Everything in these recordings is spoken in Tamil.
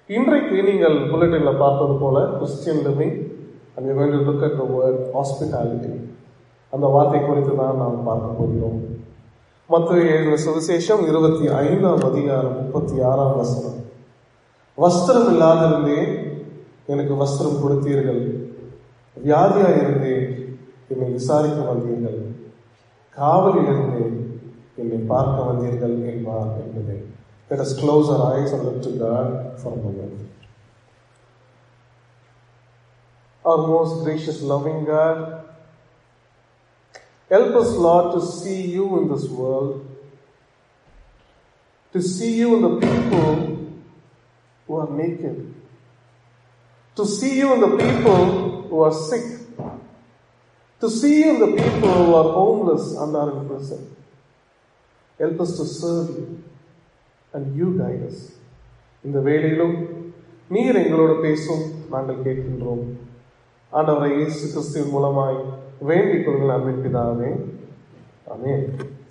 இன்றைக்கு நீங்கள் புல்லட்டின்ல பார்த்தது போல Christian living and you going to look at the word hospitality அந்த வார்த்தை குறித்து தான் நாம் பார்க்க போகிறோம் மத்திய எழுதின சுவிசேஷம் இருபத்தி ஐந்தாம் அதிகாரம் முப்பத்தி ஆறாம் வசனம் வஸ்திரம் இல்லாதிருந்தேன் எனக்கு வஸ்திரம் கொடுத்தீர்கள் வியாதியா இருந்தேன் என்னை விசாரிக்க வந்தீர்கள் காவலில் இருந்தேன் என்னை பார்க்க வந்தீர்கள் என்பார் என்பதை Let us close our eyes and look to God for a moment. Our most gracious, loving God, help us, Lord, to see you in this world, to see you in the people who are naked, to see you in the people who are sick, to see you in the people who are homeless and are in prison. Help us to serve you and you guide us. இந்த வேளையிலும் நீர் எங்களோடு பேசும் நாங்கள் கேட்கின்றோம் ஆண்டவரை இயேசு கிறிஸ்துவின் மூலமாய் வேண்டிக் கொள்கிற அன்பின் பிதாவே ஆமென்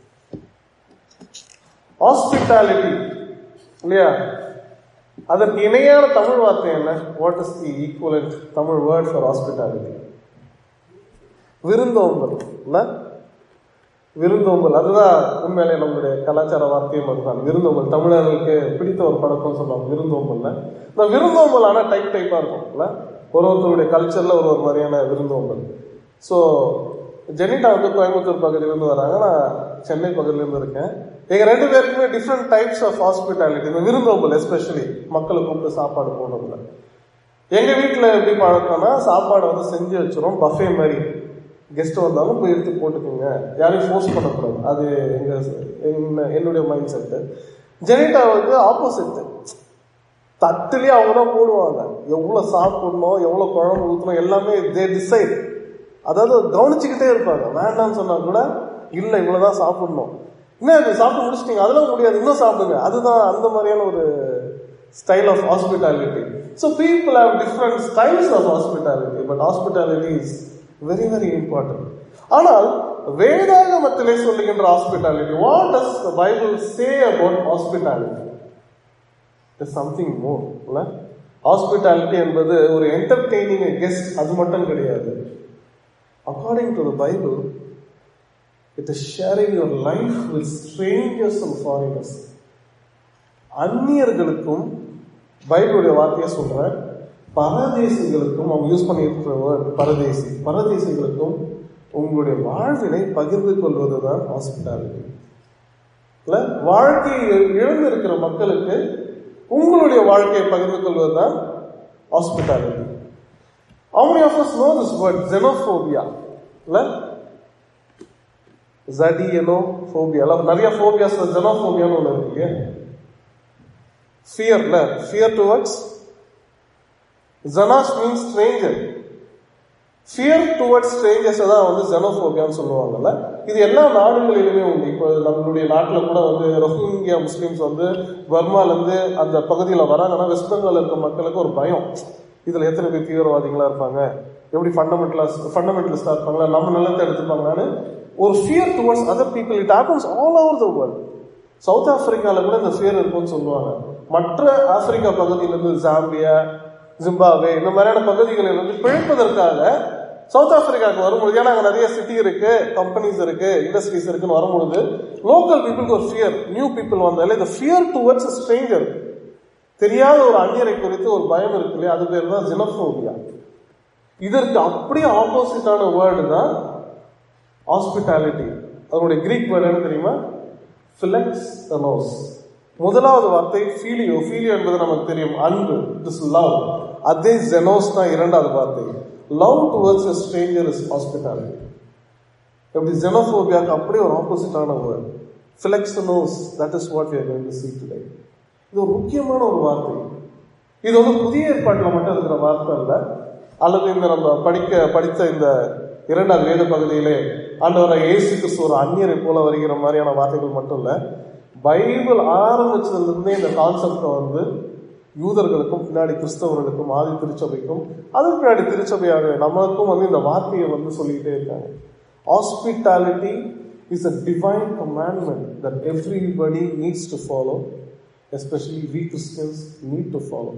ஹாஸ்பிட்டாலிட்டி இல்லையா அதற்கு இணையான தமிழ் வார்த்தை என்ன what is the equivalent Tamil word for hospitality விருந்தோம்பல் இல்ல விருந்தோம்பல் அதுதான் உண்மையிலே நம்மளுடைய கலாச்சார வார்த்தையும் அதுதான் விருந்தோம்பல் தமிழர்களுக்கு பிடித்த ஒரு பழக்கம் சொல்லுவாங்க விருந்தோம்பல்ல இந்த விருந்தோம்பல் ஆனால் டைப் டைப்பாக இருக்கும் இல்ல ஒரு ஒருத்தருடைய கல்ச்சரில் ஒரு ஒரு மாதிரியான விருந்தோம்பல் ஸோ ஜெனிட்டா வந்து கோயம்புத்தூர் பகுதியிலேருந்து வராங்க நான் சென்னை பகுதியிலேருந்து இருக்கேன் எங்கள் ரெண்டு பேருக்குமே டிஃப்ரெண்ட் டைப்ஸ் ஆஃப் ஹாஸ்பிட்டாலிட்டி இந்த விருந்தோம்பல் எஸ்பெஷலி மக்களை கூப்பிட்டு சாப்பாடு போடுறதுல எங்கள் வீட்டில் எப்படி பழக்கம்னா சாப்பாடு வந்து செஞ்சு வச்சிரும் பஃபே மாதிரி கெஸ்ட் வந்தாலும் போய் எடுத்து போட்டுக்கோங்க யாரையும் ஃபோர்ஸ் பண்ணக்கூடாது அது எங்க என்ன என்னுடைய மைண்ட் செட்டு ஜெனிட்டா வந்து ஆப்போசிட் தட்டுலேயே அவங்க தான் போடுவாங்க எவ்வளோ சாப்பிடணும் எவ்வளோ குழம்பு ஊற்றணும் எல்லாமே தே டிசைட் அதாவது கவனிச்சுக்கிட்டே இருப்பாங்க வேண்டாம்னு சொன்னா கூட இல்லை இவ்வளோதான் சாப்பிடணும் இன்னும் இது சாப்பிட்டு முடிச்சிட்டீங்க அதெல்லாம் முடியாது இன்னும் சாப்பிடுங்க அதுதான் அந்த மாதிரியான ஒரு style of hospitality so people have different styles of hospitality but hospitality is very very important ஆனால் வேதாகமத்திலே சொல்லுகின்ற hospitality what does the Bible say about hospitality something more இல்ல ஹாஸ்பிட்டாலிட்டி என்பது ஒரு என்டர்டெய்னிங் கெஸ்ட் அது மட்டும் கிடையாது according to the Bible it is sharing your life with strangers and foreigners அந்நியர்களுக்கும் பைபிளுடைய வார்த்தையை சொல்றேன் பரதேசிகளுக்கும் அவங்க யூஸ் பண்ணியிருக்கிற வேர்ட் பரதேசி பரதேசிகளுக்கும் உங்களுடைய வாழ்வினை பகிர்ந்து கொள்வதுதான் ஹாஸ்பிட்டாலிட்டி இல்ல வாழ்க்கையை இழந்து இருக்கிற மக்களுக்கு உங்களுடைய வாழ்க்கையை பகிர்ந்து கொள்வதுதான் hospitality How many of us know this word xenophobia? இல்ல ஜடியனோஃபோபியா நிறைய ஃபோபியாஸ் ஜெனோஃபோபியான்னு ஒன்று இருக்கு ஃபியர் இல்ல fear towards xenos means stranger fear towards strangers தான் வந்து ஜெனோஃபோபியான்னு சொல்லுவாங்கல்ல இது எல்லா நாடுகளிலுமே உண்டு இப்போ நம்மளுடைய நாட்டில் கூட வந்து ரோஹிங்கியா முஸ்லீம்ஸ் வந்து பர்மாலேருந்து அந்த பகுதியில் வராங்கன்னா வெஸ்ட் பெங்கால் இருக்க மக்களுக்கு ஒரு பயம் இதில் எத்தனை பேர் தீவிரவாதிகளாக இருப்பாங்க எப்படி ஃபண்டமெண்டலாஸ் ஃபண்டமெண்டலிஸ்டாக இருப்பாங்களா நம்ம நல்லத்தை எடுத்துப்பாங்களான்னு ஒரு fear towards other people it happens all over the world south ஆப்பிரிக்காவில் கூட இந்த ஃபியர் இருக்கும்னு சொல்லுவாங்க மற்ற ஆப்பிரிக்கா பகுதியிலிருந்து ஜாம்பியா ஜிம்பாவே இந்த மாதிரியான பகுதிகளில் வந்து பிழைப்பதற்காக சவுத் ஆப்பிரிக்காவுக்கு வரும்பொழுது ஏன்னா அங்கே நிறைய சிட்டி இருக்கு கம்பெனிஸ் இருக்கு இண்டஸ்ட்ரீஸ் இருக்குன்னு வரும்பொழுது லோக்கல் பீப்புளுக்கு ஒரு ஃபியர் நியூ பீப்புள் வந்தாலே இந்த ஃபியர் டுவர்ட்ஸ் ஸ்ட்ரேஞ்சர் தெரியாத ஒரு அந்நியரை குறித்து ஒரு பயம் இருக்கு இல்லையா அது பேர் தான் ஜினோஃபோபியா இதற்கு அப்படியே ஆப்போசிட்டான வேர்டு தான் ஹாஸ்பிட்டாலிட்டி அதனுடைய கிரீக் வேர்டு என்ன தெரியுமா ஃபிலெக்ஸ் தனோஸ் முதலாவது வார்த்தை ஃபீலியோ ஃபீலியோ என்பது நமக்கு தெரியும் அன்பு இஸ் லவ் அதே ஜெனோஸ் தான் இரண்டாவது வார்த்தை love towards a stranger is hospitality எப்படி ஜெனோஃபோபியாக்கு அப்படியே ஒரு ஆப்போசிட்டான word philoxenos that is what you going to see today இது ஒரு முக்கியமான ஒரு வார்த்தை இது வந்து புதிய ஏற்பாட்டில் மட்டும் இருக்கிற வார்த்தை இல்லை அல்லது இந்த நம்ம படிக்க படித்த இந்த இரண்டாவது வேத பகுதியிலே ஆண்டவரை இயேசு கிறிஸ்து ஒரு அந்நியரை போல வருகிற மாதிரியான வார்த்தைகள் மட்டும் இல்லை பைபிள் ஆரம்பிச்சதுலேருந்தே இந்த கான்செப்டை வந்து யூதர்களுக்கும் பின்னாடி கிறிஸ்தவர்களுக்கும் ஆதி திருச்சபைக்கும் அதுக்கு பின்னாடி திருச்சபையாக நம்மளுக்கும் வந்து இந்த வார்த்தையை வந்து சொல்லிக்கிட்டே இருக்காங்க hospitality is a divine commandment that everybody needs to follow especially we Christians need to follow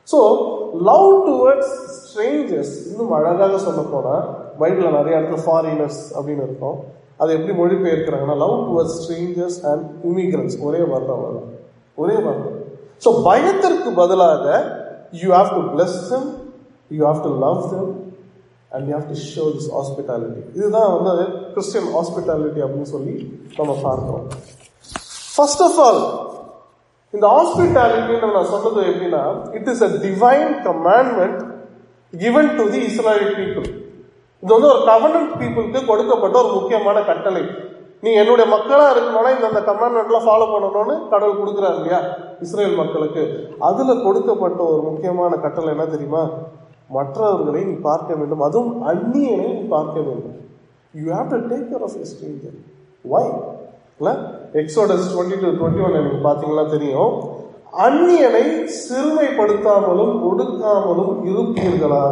so love towards strangers இன்னும் அழகாக சொல்ல போனா பைபிளில் நிறைய இடத்துல ஃபாரினர்ஸ் அப்படின்னு இருக்கும் அதை எப்படி மொழிபெயர்க்கிறாங்கன்னா love towards strangers and immigrants ஒரே வார்த்தை அவ்வளவுதான் ஒரே வார்த்தை ஸோ பயத்திற்கு பதிலாக you have to bless them you have to love them and you have to show this hospitality இதுதான் வந்து கிறிஸ்டியன் ஹாஸ்பிட்டாலிட்டி அப்படின்னு சொல்லி நம்ம பார்க்கிறோம் ஃபர்ஸ்ட் ஆஃப் ஆல் இந்த ஹாஸ்பிட்டாலிட்டின்னு நான் சொன்னது எப்படின்னா it is a divine commandment given to the Israel people இது வந்து ஒரு கவர்னன்ட் பீப்புளுக்கு கொடுக்கப்பட்ட ஒரு முக்கியமான கட்டளை நீ என்னுடைய மக்களா இருக்கணும்னா இந்த அந்த கமாண்ட்மெண்ட்லாம் ஃபாலோ பண்ணணும்னு கடவுள் கொடுக்குறாரு இல்லையா இஸ்ரேல் மக்களுக்கு அதுல கொடுக்கப்பட்ட ஒரு முக்கியமான கட்டளை என்ன தெரியுமா மற்றவர்களை நீ பார்க்க வேண்டும் அதுவும் அந்நியனை நீ பார்க்க வேண்டும் you have to take care of a stranger why இல்ல Exodus twenty two twenty one நீங்க பாத்தீங்கன்னா தெரியும் அந்நியனை சிறுமைப்படுத்தாமலும் ஒடுக்காமலும் இருப்பீர்களாக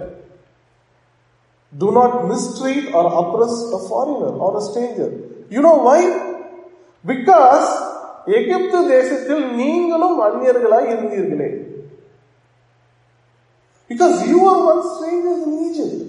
Do not mistreat or oppress a foreigner or a stranger. You know why? Because எகிப்து தேசத்தில் நீங்களும் அந்நியர்களாய் இருந்தீர்களே because you are one strangers in Egypt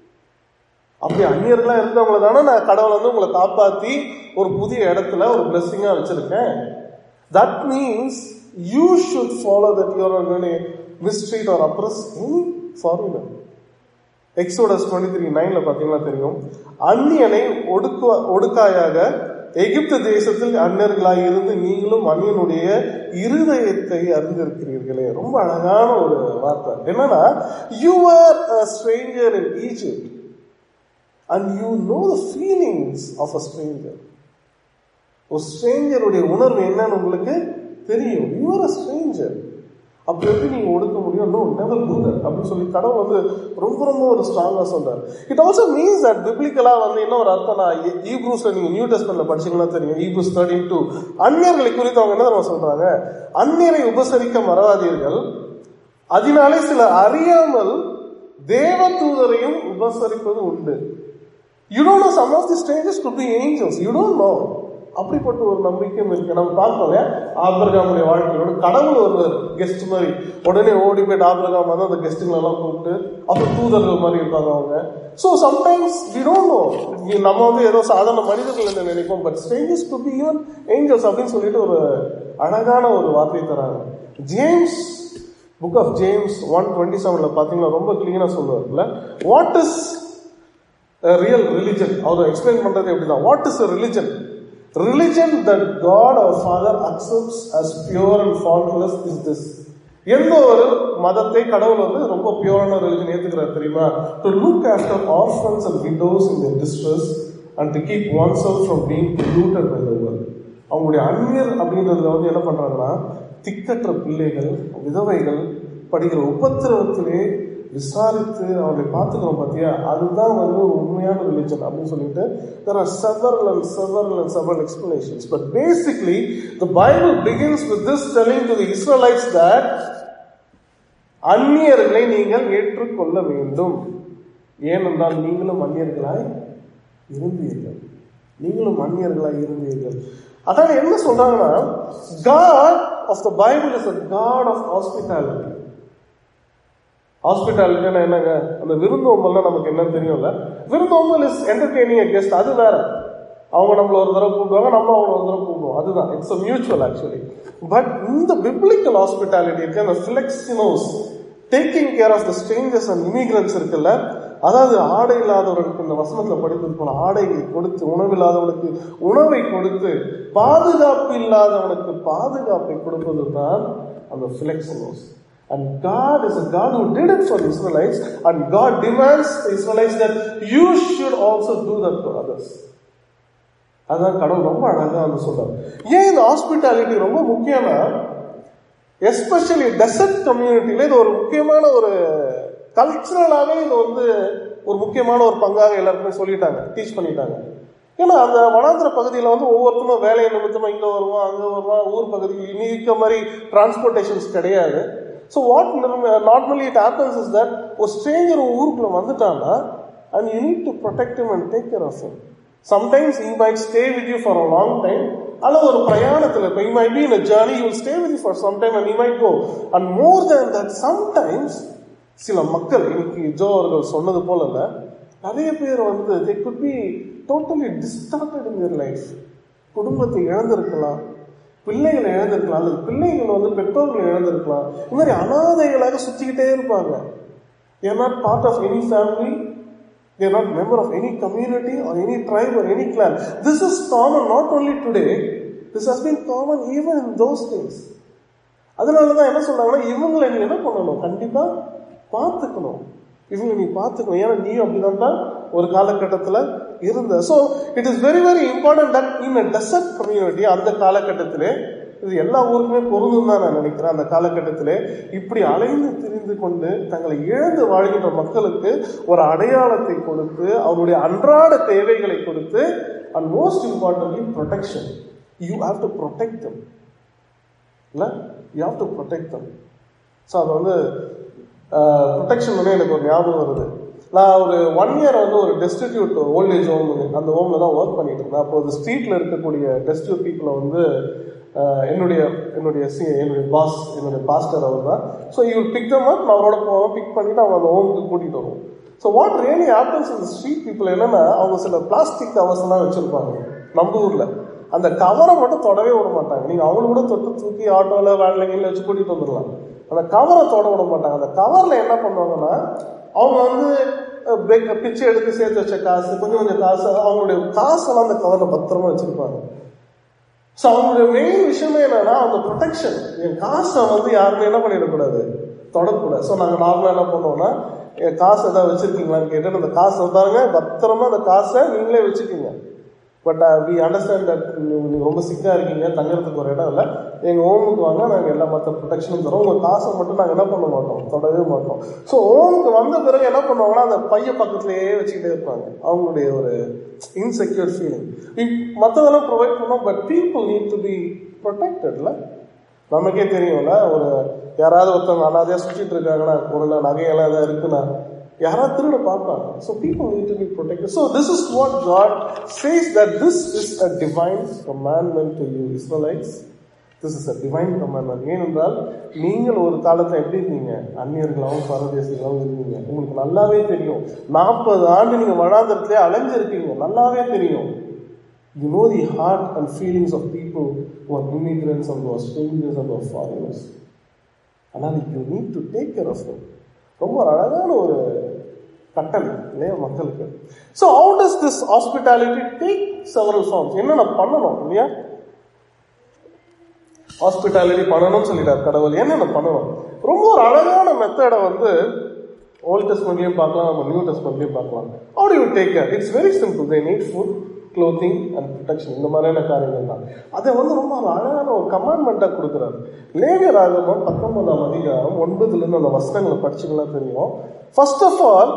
அப்படி அந்நியர்களா இருந்தவங்கள தானே நான் கடவுள் வந்து உங்களை காப்பாத்தி ஒரு புதிய இடத்துல ஒரு பிளெஸிங்கா வச்சிருக்கேன் that means you should follow that you are mistreat or oppress any foreigner Exodus twenty three நைன்ல பாத்தீங்கன்னா தெரியும் அந்நியனை ஒடுக்க ஒடுக்காயாக எகிப்து தேசத்தில் அந்நியர்களாய் இருந்து நீங்களும் அந்நியனுடைய இருதயத்தை அறிந்திருக்கிறீர்களே ரொம்ப அழகான ஒரு வார்த்தை என்னன்னா you are stranger in Egypt and you know the feelings of a stranger ஒரு ஸ்ட்ரேஞ்சருடைய உணர்வு என்னன்னு உங்களுக்கு தெரியும் யூ ஆர் அ ஸ்ட்ரேஞ்சர் அப்படி எப்படி நீங்க ஒடுக்க முடியும் நோ நெவர் டூ தட் அப்படின்னு சொல்லி கடவுள் வந்து ரொம்ப ரொம்ப ஒரு ஸ்ட்ராங்கா சொல்றாரு இட் ஆல்சோ மீன்ஸ் தட் பிப்ளிக்கலா வந்து இன்னொரு அர்த்தம் நான் ஈப்ரூஸ்ல நீங்க நியூ டெஸ்ட்மெண்ட்ல படிச்சீங்கன்னா தெரியும் ஈப்ரூஸ் தேர்ட்டின் டூ அந்நியர்களை குறித்து அவங்க என்ன தெரியுமா சொல்றாங்க அந்நியரை உபசரிக்க மறவாதீர்கள் அதனாலே சில அறியாமல் தேவ தூதரையும் உபசரிப்பது உண்டு you don't know some of the stages to be angels you don't know அப்படிப்பட்ட ஒரு நம்பிக்கையும் இருக்கு நம்ம பார்ப்போம் ஆபிரகாமுடைய வாழ்க்கையோட கடவுள் ஒருவர் கெஸ்ட் மாதிரி உடனே ஓடி போயிட்டு ஆபிரகாம் வந்து அந்த கெஸ்ட்டுங்களை எல்லாம் கூப்பிட்டு அப்புறம் தூதர்கள் மாதிரி இருப்பாங்க அவங்க so sometimes we don't know நம்ம வந்து ஏதோ சாதாரண மனிதர்கள் என்று நினைப்போம் but strangers to be even angels அப்படின்னு சொல்லிட்டு ஒரு அழகான ஒரு வார்த்தை தராங்க James book of James one twenty செவன்ல பாத்தீங்கன்னா ரொம்ப கிளீனா சொல்லுவார்ல வாட் இஸ் ரியல் ரிலிஜன் அவர் எக்ஸ்பிளைன் பண்றது எப்படிதான் what is religion religion that God our Father accepts as pure and faultless is this எந்த ஒரு மதத்தை கடவுள் வந்து ரொம்ப பியூரான ரிலிஜன் ஏத்துக்கிறார் தெரியுமா to look after orphans and widows in the distress and to keep oneself from being polluted by the world அவங்களுடைய அந்நியர் அப்படின்றதுல வந்து என்ன பண்றாங்கன்னா திக்கற்ற பிள்ளைகள் விதவைகள் படிக்கிற உபத்திரவத்திலே விசாரித்து அவர்களை பார்த்துக்கிறோம் பார்த்தியா அதுதான் வந்து ஒரு உண்மையான ரிலிஜன் அப்படின்னு சொல்லிட்டு there are several and several and several explanations but basically the bible begins with this telling to the israelites that அந்நியர்களை நீங்கள் ஏற்றுக்கொள்ள வேண்டும் ஏனென்றால் நீங்களும் அந்நியர்களாய் இருந்தீர்கள் நீங்களும் அந்நியர்களாய் இருந்தீர்கள் அதான் என்ன சொல்றாங்கன்னா God of the Bible is a God of hospitality ஹாஸ்பிட்டாலிட்டினா என்னங்க அந்த விருந்தோம்பல்னா நமக்கு என்னன்னு தெரியும்ல விருந்தோம்பல் இஸ் என்டர்டெய்னிங் கெஸ்ட் அது வேற அவங்க நம்மள ஒரு தடவை கூப்பிடுவாங்க நம்ம அவங்க ஒரு தடவை கூப்பிடுவோம் அதுதான் இட்ஸ் மியூச்சுவல் ஆக்சுவலி பட் இந்த பிப்ளிக்கல் ஹாஸ்பிட்டாலிட்டி இருக்கு அந்த philoxenos taking care of the strangers and immigrants இருக்குல்ல அதாவது ஆடை இல்லாதவர்களுக்கு இந்த வசனத்துல படித்தது போல ஆடைகளை கொடுத்து உணவில்லாதவனுக்கு உணவை கொடுத்து பாதுகாப்பு இல்லாதவனுக்கு பாதுகாப்பை கொடுப்பது தான் அந்த ஃபிளெக்சினோஸ் And God is a God who did it for the Israelites, and God demands the Israelites that you should also do that for others. அதான் கடவுள் ரொம்ப அழகா வந்து சொல்றாரு ஏன் இந்த ஹாஸ்பிட்டாலிட்டி ரொம்ப முக்கியம்னா எஸ்பெஷலி டெசர்ட் கம்யூனிட்டியில இது ஒரு முக்கியமான ஒரு கல்ச்சுரலாவே இது வந்து ஒரு முக்கியமான ஒரு பங்காக எல்லாருக்குமே சொல்லிட்டாங்க டீச் பண்ணிட்டாங்க ஏன்னா அந்த வனாந்திர பகுதியில் வந்து ஒவ்வொருத்தரும் வேலை நிமித்தமா இங்க வருவான் அங்க வருவான் ஊர் பகுதியில் இன்னைக்கு மாதிரி டிரான்ஸ்போர்டேஷன்ஸ் கிடையாது so what normally it happens is that ஒரு ஸ்ட்ரேஞ்சர் ஊருக்குள்ள வந்துட்டாங்கன்னா and you need to protect him and take care of him sometimes he might stay with you for a long time அல்லது ஒரு பிரயாணத்துல இப்போ you might be in a journey you will stay with you for some time and you might go and more than that sometimes சில மக்கள் இன்னைக்கு ஜோ அவர்கள் சொன்னது போல இல்ல நிறைய பேர் வந்து they could be totally distorted in their life குடும்பத்தை இழந்திருக்கலாம் பிள்ளைகளை இழந்திருக்கலாம் அல்லது பிள்ளைகள் வந்து பெற்றோர்களை இழந்திருக்கலாம் இந்த மாதிரி அனாதைகளாக சுத்திக்கிட்டே இருப்பாங்க they are not part of any family they are not member of any community or any tribe or any clan this is common not only today this has been common even in those days அதனால தான் என்ன சொல்றாங்கன்னா இவங்களை நீ என்ன பண்ணணும் கண்டிப்பா பார்த்துக்கணும் இவங்க நீ பார்த்துக்கணும் ஏன்னா நீ அப்படிதான் ஒரு காலகட்டத்தில் இருந்த so it is very very important that in a desert community அந்த காலகட்டத்திலே இது எல்லா ஊருக்குமே பொருந்தும் தான் நான் நினைக்கிறேன் அந்த காலகட்டத்திலே இப்படி அலைந்து திரிந்து கொண்டு தங்களை இழந்து வாழ்கின்ற மக்களுக்கு ஒரு அடையாளத்தை கொடுத்து அவருடைய அன்றாட தேவைகளை கொடுத்து and most importantly protection you have to protect them இல்லை you have to protect them so அது வந்து ப்ரொடெக்ஷன் வந்து எனக்கு ஒரு ஞாபகம் வருது நான் ஒரு ஒன் இயர் வந்து ஒரு டெஸ்டிடியூட் ஓல்டேஜ் ஹோம் அந்த ஹோமில் தான் ஒர்க் பண்ணிட்டு இருந்தேன் அப்போ அந்த ஸ்ட்ரீட்டில் இருக்கக்கூடிய டெஸ்டியூட் பீப்புளை வந்து அஹ், என்னுடைய என்னுடைய சி என்னுடைய பாஸ் என்னுடைய பாஸ்டர் அவர் தான் so you pick them up நான் அவரோட போவேன் பிக் பண்ணிட்டு அவங்க அந்த ஹோமுக்கு கூட்டிகிட்டு வருவோம் ஸோ வாட் ரியலி ஹேப்பன்ஸ் இந்த ஸ்ட்ரீட் பீப்புள் என்னன்னா அவங்க சில பிளாஸ்டிக் கவர்ஸ்லாம் வச்சுருப்பாங்க நம்ம ஊரில் அந்த கவரை மட்டும் தொடவே விட மாட்டாங்க நீங்கள் அவங்கள கூட தொட்டு தூக்கி ஆட்டோவில் வேனில் கீழே வச்சு கூட்டிகிட்டு வந்துடலாம் அந்த கவரை தொட விட மாட்டாங்க அந்த கவரில் என்ன பண்ணுவாங்கன்னா அவங்க வந்து அஹ், break- பிச்சை எடுத்து சேர்த்து வச்ச காசு கொஞ்சம் கொஞ்சம் காசு அவங்களுடைய காசெல்லாம் அந்த கவரில் பத்திரமா வச்சுருப்பாங்க ஸோ அவங்களுடைய மெயின் விஷயமே என்னன்னா அந்த ப்ரொடெக்ஷன் என் காசை வந்து யாருமே என்ன பண்ணிடக்கூடாது தொடக்கூடாது ஸோ நாங்கள் நார்மலாக என்ன பண்ணுவோம்னா என் காசு எதாவது வச்சிருக்கீங்களான்னு கேட்டு அந்த காசை பாருங்க பத்திரமா அந்த காசை நீங்களே வச்சுக்கோங்க பட் வி அண்டர்ஸ்டாண்ட் தட் நீங்கள் ரொம்ப சிக்காக இருக்கீங்க தங்குறதுக்கு ஒரு இடம் இல்லை எங்கள் ஹோமுக்கு வாங்க நாங்கள் எல்லா மற்ற ப்ரொடெக்ஷனும் தரோம் உங்கள் காசை மட்டும் நாங்கள் என்ன பண்ண மாட்டோம் தொடவே மாட்டோம் ஸோ ஹோமுக்கு வந்த பிறகு என்ன பண்ணுவாங்கன்னா அந்த பைய பக்கத்துலேயே வச்சுக்கிட்டே இருப்பாங்க அவங்களுடைய ஒரு இன்செக்யூர் ஃபீலிங் மற்றதெல்லாம் ப்ரொவைட் பண்ணோம் but people need to be ப்ரொடெக்டட்ல நமக்கே தெரியும்ல ஒரு யாராவது ஒருத்தவங்க அனாதையாக சுற்றிட்டு இருக்காங்கன்னா ஒரு நகையெல்லாம் எதாவது இருக்குன்னா யாராவது திருட பார்ப்பாங்க so people need to be protected so this is what God says that this is a divine commandment to you Israelites this is a divine commandment ஏனென்றால் நீங்கள் ஒரு காலத்தில் எப்படி இருக்கீங்க அந்நியர்களாகவும் பரதேசிகளாகவும் இருக்கீங்க உங்களுக்கு நல்லாவே தெரியும் நாற்பது ஆண்டு நீங்கள் வனாந்தரத்திலே அலைஞ்சிருக்கீங்க நல்லாவே தெரியும் You know the heart and feelings of people who are immigrants and who are strangers and who are foreigners. ஆனால் you need to take care of them ரொம்ப ஒரு அழகான ஒரு கட்டளை இல்லையா மக்களுக்கு so how does this hospitality take several forms என்னென்ன பண்ணணும் இல்லையா ஹாஸ்பிட்டாலிட்டி பண்ணணும்னு சொல்லிட்டார் கடவுள் என்னென்ன பண்ணணும் ரொம்ப ஒரு அழகான மெத்தடை வந்து ஓல்ட் டெஸ்ட்மெண்ட்லையும் பார்க்கலாம் நம்ம நியூ டெஸ்ட்மெண்ட்லையும் பார்க்கலாம் how do you take care it's very simple they need food clothing and protection இந்த மாதிரியான காரியங்கள் தான் அதை வந்து ரொம்ப ஒரு அழகான ஒரு கமாண்ட்மெண்ட்டாக கொடுக்குறாரு லேவியராகமம் பத்தொன்பதாம் அதிகாரம் ஒன்பதுலேருந்து அந்த வசனங்களை படிச்சுங்களா தெரியும் first of all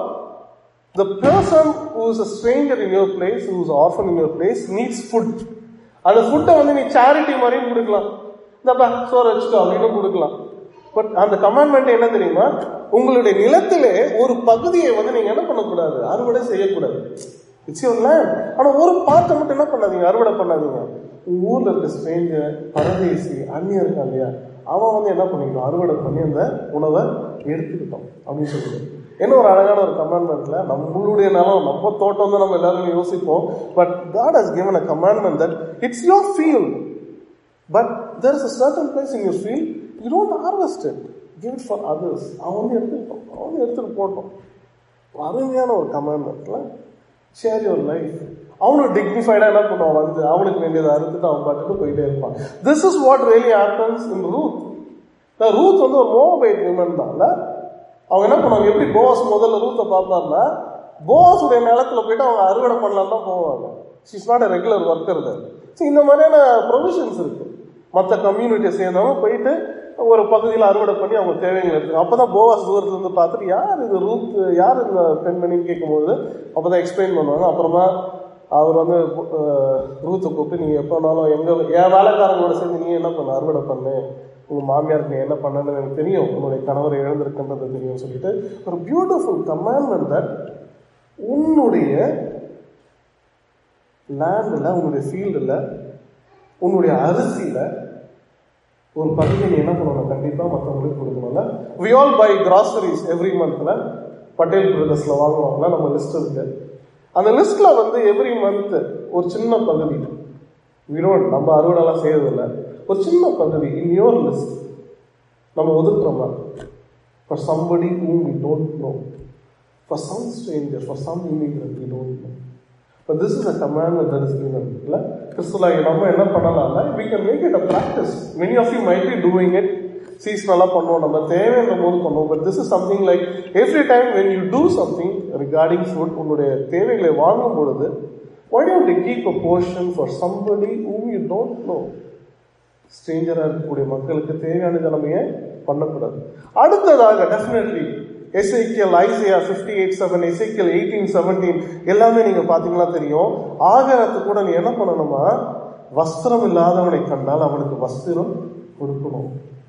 the person who is a stranger in your place, who is orphan in your place, needs food. அந்த ஃபுட்டை வந்து நீ சேரிட்டி மாதிரியும் கொடுக்கலாம் இந்தப்பா சோறு வச்சுக்கோ அப்படின்னு கொடுக்கலாம் பட் அந்த கமாண்ட்மெண்ட் என்ன தெரியுமா உங்களுடைய நிலத்திலே ஒரு பகுதியை வந்து நீங்க என்ன பண்ணக்கூடாது அறுவடை செய்யக்கூடாது இட்ஸ் யுவர் லேண்ட் ஆனா ஒரு பார்ட்டை மட்டும் என்ன பண்ணாதீங்க அறுவடை பண்ணாதீங்க உங்க ஊர்ல இருக்க ஸ்ட்ரேஞ்சர் பரதேசி அந்நியர் இருக்கான் இல்லையா அவன் வந்து என்ன பண்ணிக்கணும் அறுவடை பண்ணி அந்த உணவை எடுத்துக்கிட்டோம் அப்படின்னு சொல்லிட்டு என்ன ஒரு அழகான ஒரு கமாண்ட்மெண்ட்ல நம்மளுடைய நிலம் நம்ம தோட்டம் தான் நம்ம எல்லாருமே யோசிப்போம் but God has given a commandment that it's your field but there is a certain place in your field you don't harvest it give it for others அவன் வந்து எடுத்துக்கிட்டோம் அவன் வந்து எடுத்துட்டு போட்டோம் ஒரு அருமையான ஒரு கமாண்ட்மெண்ட்ல ஷேர் யுவர் லைஃப் அவனும் டிக்னிஃபைடா என்ன பண்ணுவான் வந்து அவனுக்கு வேண்டியதை அறுத்துட்டு அவன் பாட்டுட்டு போயிட்டே இருப்பான் this is what really happens in Ruth Ruth வந்து ஒரு மோபைல் விமன் தான்ல அவங்க என்ன பண்ணுவாங்க எப்படி போவாஸ் முதல்ல ரூத்தை பார்ப்பாருன்னா போவாஸுடைய நிலத்துல போயிட்டு அவங்க அறுவடை பண்ணலாம் தான் போவாங்க she's not regular worker so இந்த மாதிரியான ப்ரொவிஷன்ஸ் இருக்கு மற்ற கம்யூனிட்டியை சேர்ந்தவங்க போயிட்டு ஒரு பகுதியில் அறுவடை பண்ணி அவங்க தேவைகள் எடுத்து அப்போ தான் போவாஸ் தூரத்துல இருந்து பார்த்துட்டு யார் இது ரூத் யார் இந்த பெண்மணின்னு கேட்கும்போது அப்போ தான் எக்ஸ்பிளைன் பண்ணுவாங்க அப்புறமா அவர் வந்து அஹ், ரூத்தை கூப்பிட்டு நீங்கள் எப்போ வேணாலும் எங்கள் என் வேலைக்காரங்களோட சேர்ந்து நீ என்ன பண்ண அறுவடை பண்ணு உங்கள் மாமியாருக்கு நீ என்ன பண்ணணும்னு எனக்கு தெரியும் உன்னுடைய கணவர் இழந்திருக்கின்றது தெரியும் சொல்லிட்டு ஒரு பியூட்டிஃபுல் கமாண்ட்மெண்ட் தட் உன்னுடைய லேண்டில் உன்னுடைய ஃபீல்டில் உன்னுடைய அரிசியில ஒரு பகுதியை நீ என்ன பண்ணணும் கண்டிப்பா மற்றவங்களுக்கு கொடுக்கணும்ல we all buy groceries every மந்த்ல பட்டேல் பிரதர்ஸ்ல வாங்குவாங்களா நம்ம லிஸ்ட் இருக்கு அந்த லிஸ்ட்ல வந்து எவ்ரி மந்த் ஒரு சின்ன பகுதி வினோட் நம்ம அறுவடைலாம் செய்யறதில்ல ஒரு சின்ன பகுதி இன் யோர் லிஸ்ட் நம்ம ஒதுக்குறோமா for somebody whom we don't know for some stranger for some immigrant we don't know but this is a commandment that is given இல்ல கிறிஸ்துலாகி நம்ம என்ன பண்ணலாம்னா we can make it a practice many of you might be doing it சீசனலாக பண்ணுவோம் நம்ம தேவைன்ற போது பண்ணுவோம் but this is something like every time when you do something regarding food உன்னுடைய தேவைகளை வாங்கும் பொழுது why don't you keep a portion for somebody whom you don't know ஸ்ட்ரேஞ்சராக இருக்கக்கூடிய மக்களுக்கு தேவையான நிலைமையை பண்ணக்கூடாது அடுத்ததாக definitely Ezekiel Isaiah fifty eight seven Ezekiel eighteen seventeen எல்லாமே நீங்க பாத்தீங்கன்னா தெரியும் ஆகாரத்து கூட நீ என்ன பண்ணணுமா வஸ்திரம் இல்லாதவனை கண்டால் அவனுக்கு வஸ்திரம் கொடுக்கணும்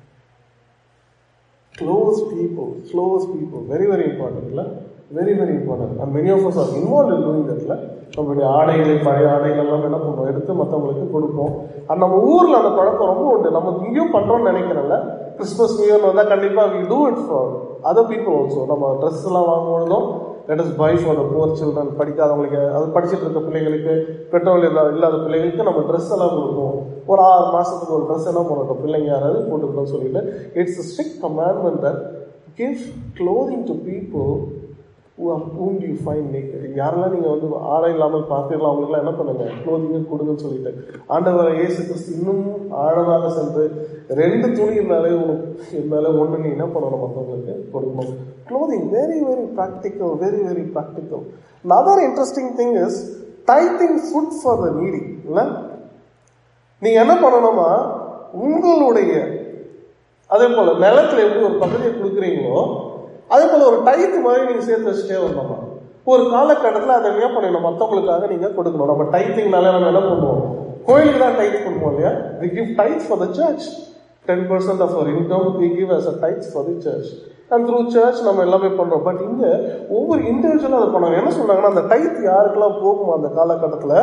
close people close people very very important இல்லை very very important and many of us are involve in doing தட்ல நம்மளுடைய ஆடைகளை பழைய ஆடைகள் எல்லாம் என்ன பண்ணுவோம் எடுத்து மற்றவங்களுக்கு கொடுப்போம் அண்ட் நம்ம ஊர்ல அந்த பழக்கம் ரொம்ப உண்டு நம்ம இங்கேயும் பண்றோம்னு நினைக்கிறேன்ல கிறிஸ்மஸ் நியூ இயர் வந்தால் கண்டிப்பாக we do it for other people also நம்ம ட்ரெஸ் எல்லாம் வாங்கும்பொழுதும் let us buy for the poor children படிக்காதவங்களுக்கு அது படிச்சுட்டு இருக்க பிள்ளைங்களுக்கு பெட்ரோல் இல்லாத இல்லாத பிள்ளைங்களுக்கு நம்ம ட்ரெஸ் எல்லாம் கொடுப்போம் ஒரு ஆறு மாசத்துக்கு ஒரு ட்ரெஸ் என்ன பண்ணட்டும் பிள்ளைங்க யாராவது போட்டுக்கணும்னு சொல்லிட்டு it's strict commandment that give clothing to people whom do you find naked யாரெல்லாம் நீங்க வந்து ஆடை இல்லாமல் பார்த்தீங்களோ அவங்களுக்குலாம் என்ன பண்ணுங்க க்ளோதிங்க கொடுங்கன்னு சொல்லிட்டு ஆண்டவர் இயேசு கிறிஸ்து இன்னும் ஆழமாக சென்று ரெண்டு துணி இருந்தாலே உனக்கு இருந்தாலே ஒன்று நீ என்ன பண்ணணும் மற்றவங்களுக்கு கொடுக்கணும் clothing very very practical very very practical other interesting thing is tithing food for the needy இல்லை நீங்க என்ன பண்ணணுமா உங்களுடைய அதே போல நிலத்துல எப்படி ஒரு பகுதியை கொடுக்குறீங்களோ அதே போல ஒரு டைத்து மாதிரி நீங்க சேர்த்து வச்சுட்டே வரணுமா ஒரு காலகட்டத்தில் அதை என்ன பண்ணணும் மற்றவங்களுக்காக நீங்க கொடுக்கணும் நம்ம டைத்திங்னால நம்ம என்ன பண்ணுவோம் கோயிலுக்கு தான் டைத் பண்ணுவோம் இல்லையா we give tithe for the church ten percent of our income we give as a tithe for the church and through church நம்ம எல்லாமே பண்றோம் பட் இங்க ஒவ்வொரு இண்டிவிஜுவலும் அதை பண்ணாங்க என்ன சொன்னாங்கன்னா அந்த டைத் யாருக்கெல்லாம் போகுமோ அந்த காலகட்டத்தில்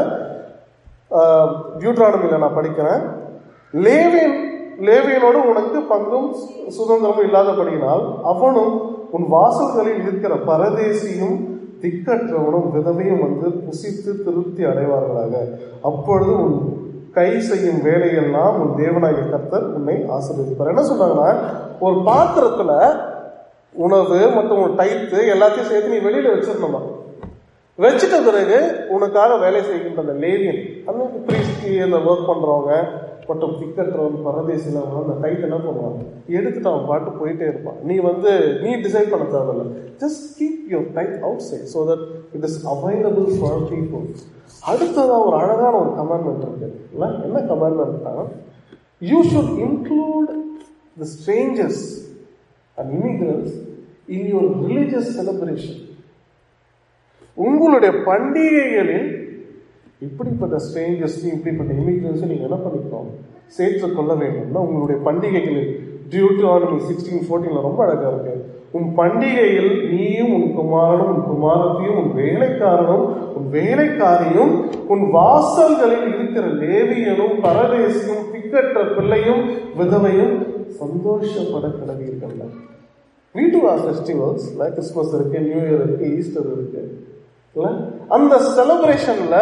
டியூட்ரானமியில் நான் படிக்கிறேன் லேவியன் லேவியனோடு உனக்கு பங்கும் சுதந்திரமும் இல்லாதபடியினால் அவனும் உன் வாசல்களில் இருக்கிற பரதேசியும் திக்கற்றவனும் விதவையும் வந்து புசித்து திருப்தி அடைவார்களாக அப்பொழுது உன் கை செய்யும் வேலையெல்லாம் உன் தேவனாகிய கர்த்தர் உன்னை ஆசீர்வதிப்பார் என்ன சொல்றாங்கன்னா ஒரு பாத்திரத்துல உணவு மற்றும் ஒரு டைத்து எல்லாத்தையும் சேர்த்து நீ வெளியில வச்சிடணுமா வச்சுட்ட பிறகு உனக்காக வேலை செய்கின்ற அந்த லேவியன் அந்த பிரீஸ்டி அந்த ஒர்க் பண்றவங்க மற்றும் திக்கற்றவன் பரதேசில அந்த டைட் என்ன பண்ணுவான் எடுத்துட்டு அவன் பாட்டு போயிட்டே இருப்பான் நீ வந்து நீ டிசைட் பண்ண தேவையில்ல just keep your tithe outside so that it is available for people அடுத்ததா ஒரு அழகான ஒரு கமாண்ட்மெண்ட் இருக்கு இல்ல என்ன கமாண்ட்மெண்ட்னா you should include the strangers and immigrants in your religious celebration உங்களுடைய பண்டிகைகளில் இப்படிப்பட்ட ஸ்ட்ரேஞ்சர்ஸையும் இப்படிப்பட்ட இமிகிரன்ஸையும் நீங்கள் என்ன பண்ணிக்கணும் சேர்த்து கொள்ள வேண்டும்னா உங்களுடைய பண்டிகைகளில் டியூட்டானமி சிக்ஸ்டீன் ஃபோர்டீனில் ரொம்ப அழகாக இருக்கு உன் பண்டிகையில் நீயும் உன் குமாரனும் உன் குமாரத்தையும் உன் வேலைக்காரனும் உன் வேலைக்காரியும் உன் வாசல்களில் இருக்கிற லேவியனும் பரதேசியும் திக்கற்ற பிள்ளையும் விதவையும் சந்தோஷப்பட கிடவீர்கள் we do our festivals like Christmas இருக்கு நியூ இயர் இருக்கு ஈஸ்டர் இருக்கு இல்ல அந்த செலிப்ரேஷன்ல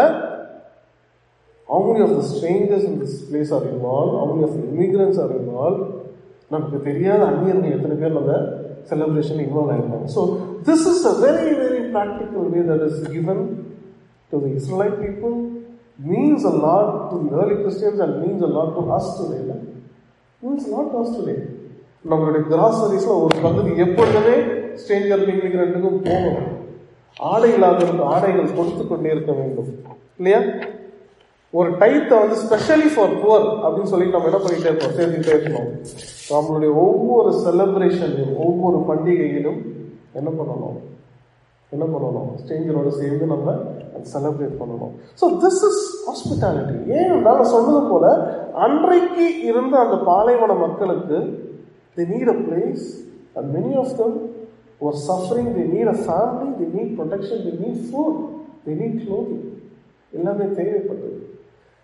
how many of the strangers in this place are involved how many of the immigrants are involved நமக்கு தெரியாத அந்நியர்கள் எத்தனை பேர் அந்த செலிப்ரேஷன் இன்வால்வ் ஆயிருக்காங்க so this is a very very practical way that is given to the Israelite people means a lot to the early Christians and means a lot to us today means lot us today நம்மளுடைய கிராசரிஸ்ல ஒரு பகுதி எப்பொழுதுமே ஸ்ட்ரேஞ்சர் இமிகிரண்ட்டுக்கும் போகணும் ஆடை இல்லாதவருக்கு ஆடைகள் கொடுத்து கொண்டே இருக்க வேண்டும் இல்லையா ஒரு டைத்தை வந்து ஸ்பெஷலி ஃபார் புவர் அப்படின்னு சொல்லி நம்ம என்ன பண்ணிட்டே இருக்கோம் சேர்த்துக்கிட்டே இருக்கணும் நம்மளுடைய ஒவ்வொரு செலிப்ரேஷன்லையும் ஒவ்வொரு பண்டிகையிலும் என்ன பண்ணணும் என்ன பண்ணணும் ஸ்ட்ரேஞ்சரோட சேர்ந்து நம்ம செலிப்ரேட் பண்ணணும் ஸோ திஸ் இஸ் ஹாஸ்பிட்டாலிட்டி ஏன் நான் சொன்னது போல அன்றைக்கு இருந்த அந்த பாலைவன மக்களுக்கு they need a place and many of them were suffering they need a family they need protection they need food they need clothing எல்லாமே தேவைப்பட்டது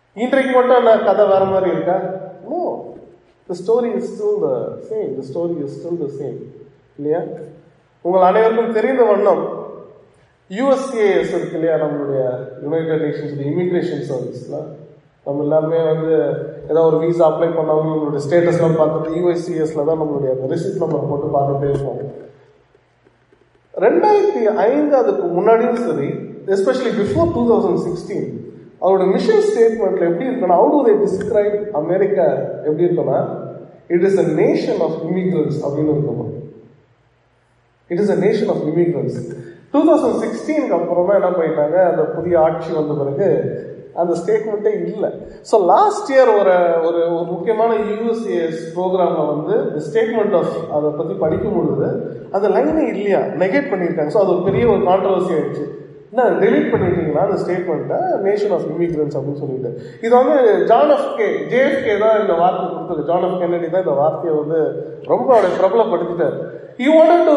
இன்றைக்கு மட்டும் என்ன கதை வேற மாதிரி இருக்கா no the story is still the same the story is still the same இல்லையா உங்கள் அனைவருக்கும் தெரிந்த வண்ணம் யூஎஸ்ஏஎஸ் இருக்கு இல்லையா நம்மளுடைய யுனைடெட் நேஷன்ஸ் இமிகிரேஷன் சர்வீஸ்ல நம்ம எல்லாருமே வந்து ஏதோ ஒரு விசா அப்ளை பண்ணாலும் நம்மளுடைய ஸ்டேட்டஸ்லாம் பார்த்துட்டு யூஎஸ்சிஎஸ்ல தான் நம்மளுடைய ரிசிப்ட் நம்பர் போட்டு பார்த்துட்டே இருப்போம் ரெண்டாயிரத்தி ஐந்து அதுக்கு முன்னாடியும் சரி especially before two thousand sixteen அவரோட மிஷன் ஸ்டேட்மெண்ட்ல எப்படி இருக்குன்னா how to they describe America எப்படி இருக்குன்னா it is a nation of immigrants அப்படின்னு இருக்கணும் it is a nation of immigrants two thousand சிக்ஸ்டீனுக்கு அப்புறமா என்ன பண்ணிட்டாங்க அந்த புதிய ஆட்சி வந்த பிறகு அந்த ஸ்டேட்மெண்ட்டே இல்லை ஸோ லாஸ்ட் இயர் ஒரு ஒரு ஒரு முக்கியமான யூஎஸ்ஏஎஸ் ப்ரோக்ராம்ல வந்து ஸ்டேட்மெண்ட் ஆஃப் அதை பற்றி படிக்கும் பொழுது அந்த லைனே இல்லையா நெகேட் பண்ணியிருக்காங்க ஸோ அது ஒரு பெரிய ஒரு கான்ட்ரவர்சி ஆயிடுச்சு என்ன டெலீட் பண்ணிட்டீங்களா அந்த ஸ்டேட்மெண்ட்டை நேஷன் ஆஃப் இமிகிரன்ஸ் அப்படின்னு சொல்லிட்டு இது வந்து ஜான் ஆஃப் கே ஜேஎஃப்கே தான் இந்த வார்த்தை கொடுத்தது ஜான் ஆஃப் கென்னடி தான் இந்த வார்த்தையை வந்து ரொம்ப அவரை பிரபலப்படுத்திட்டார் you want to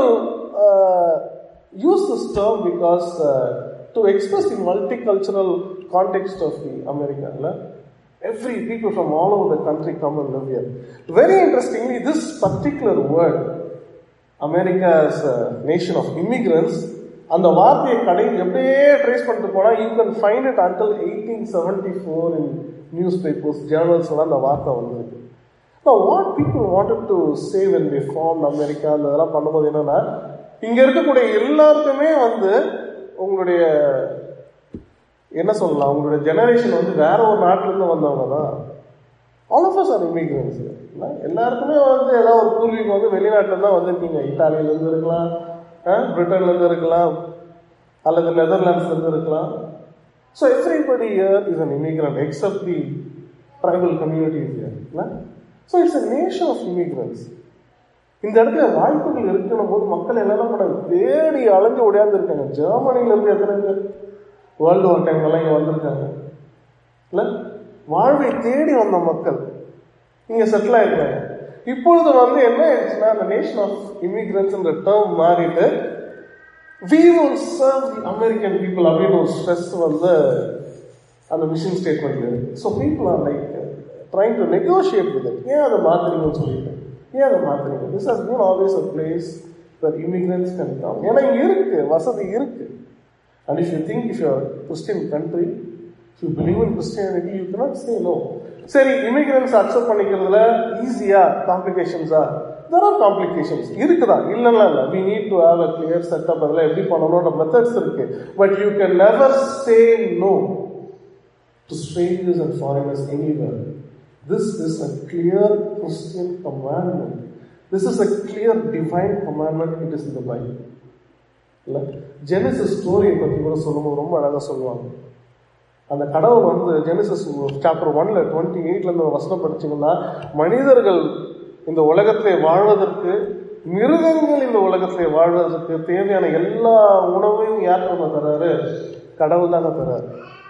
use this term because uh, to express the multicultural context of the America. la, Every people from all over the country come and live here. Very interestingly, this particular word, America as a nation of immigrants, அந்த வார்த்தையை கடை எப்படியே ட்ரேஸ் பண்ணிட்டு போனா you can find it until eighteen seventy four in newspapers ஜேர்னல்ஸ்லாம் அந்த வார்த்தை வந்திருக்கு Now, what people wanted to say when they formed America அந்த இதெல்லாம் பண்ணும்போது என்னன்னா இங்க இருக்கக்கூடிய எல்லாருக்குமே வந்து உங்களுடைய என்ன சொல்லலாம் உங்களுடைய ஜெனரேஷன் வந்து வேற ஒரு நாட்டுல இருந்து வந்தவங்க தான் all of us are immigrants எல்லாருக்குமே வந்து ஏதாவது ஒரு பூர்வீகம் வந்து வெளிநாட்டுல தான் வந்திருக்கீங்க இத்தாலியில இருந்து இருக்கலாம் பிரிட்டன்ல இருந்து இருக்கலாம் அல்லது நெதர்லாண்ட்ஸ்ல இருந்து இருக்கலாம் so everybody here is an immigrant except the tribal communities here so it's a nation of immigrants இந்த இடத்துல வாய்ப்புகள் இருக்கிற போது மக்கள் எல்லாரும் பண்ண தேடி அலைஞ்சு ஓடியாந்து இருக்காங்க ஜெர்மனில இருந்து எத்தனை பேர் வேர்ல்டு வார் டைம்லாம் இங்க வந்திருக்காங்க இல்ல வாழ்வை தேடி வந்த மக்கள் இங்க செட்டில் ஆயிருக்காங்க இப்பொழுது வந்து என்ன ஆயிடுச்சுன்னா அந்த நேஷன் ஆஃப் இமிகிரன்ஸ்ன்ற டேர்ம் மாறிட்டு we will serve the American people அப்படின்னு ஒரு ஸ்ட்ரெஸ் வந்து அந்த மிஷன் ஸ்டேட்மெண்ட்ல இருக்கு so people are like trying to negotiate with ஏன் அதை மாத்துறீங்கன்னு சொல்லிட்டு ஏன் அதை மாத்துறீங்க this has been always a place where immigrants can come ஏன்னா இங்க இருக்கு வசதி இருக்கு and if you think if you're a Christian country if you believe in Christianity you cannot say no சரி இமிகிரன்ஸ் அக்செப்ட் பண்ணிக்கிறதுல ஈஸியா காம்ப்ளிகேஷன்ஸா தெர் ஆர் காம்ப்ளிகேஷன்ஸ் இருக்குதா இல்லைன்னா இல்லை we need to have a clear setup அதில் எப்படி பண்ணணும்ன்ற மெத்தட்ஸ் இருக்கு but you can never say no to strangers and foreigners anywhere. This is a clear Christian commandment. This is a clear divine commandment. It is in the Bible. இல்ல ஜெனசிஸ் ஸ்டோரியை பத்தி கூட சொல்லும்போது ரொம்ப அழகா சொல்லுவாங்க அந்த கடவுள் வந்து ஜெனசிஸ் சாப்டர் ஒன்ல டுவெண்ட்டி எயிட்ல இருந்து ஒரு வசனம் படிச்சீங்கன்னா மனிதர்கள் இந்த உலகத்தை வாழ்வதற்கு மிருகங்கள் இந்த உலகத்தை வாழ்வதற்கு தேவையான எல்லா உணவையும் யார் நம்ம தர்றாரு கடவுள் தாங்க தர்றாரு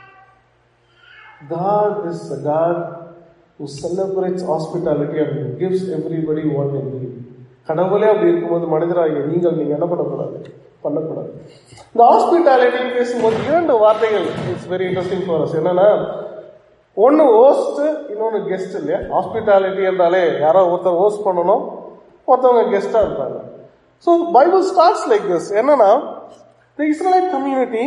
God is a God who celebrates hospitality and gives everybody what they need. கடவுளே அப்படி இருக்கும்போது மனிதராகிய நீங்கள் நீங்க என்ன பண்ணக்கூடாது பண்ணக்கூடாது இந்த ஹாஸ்பிட்டாலிட்டின்னு பேசும்போது இரண்டு வார்த்தைகள் it's very interesting for us என்னன்னா ஒன்று ஹோஸ்ட் இன்னொன்று கெஸ்ட் இல்லையா ஹாஸ்பிட்டாலிட்டி என்றாலே யாரோ ஒருத்தர் ஹோஸ்ட் பண்ணணும் ஒருத்தவங்க கெஸ்டாக இருப்பாங்க so Bible starts like this என்னன்னா the Israelite community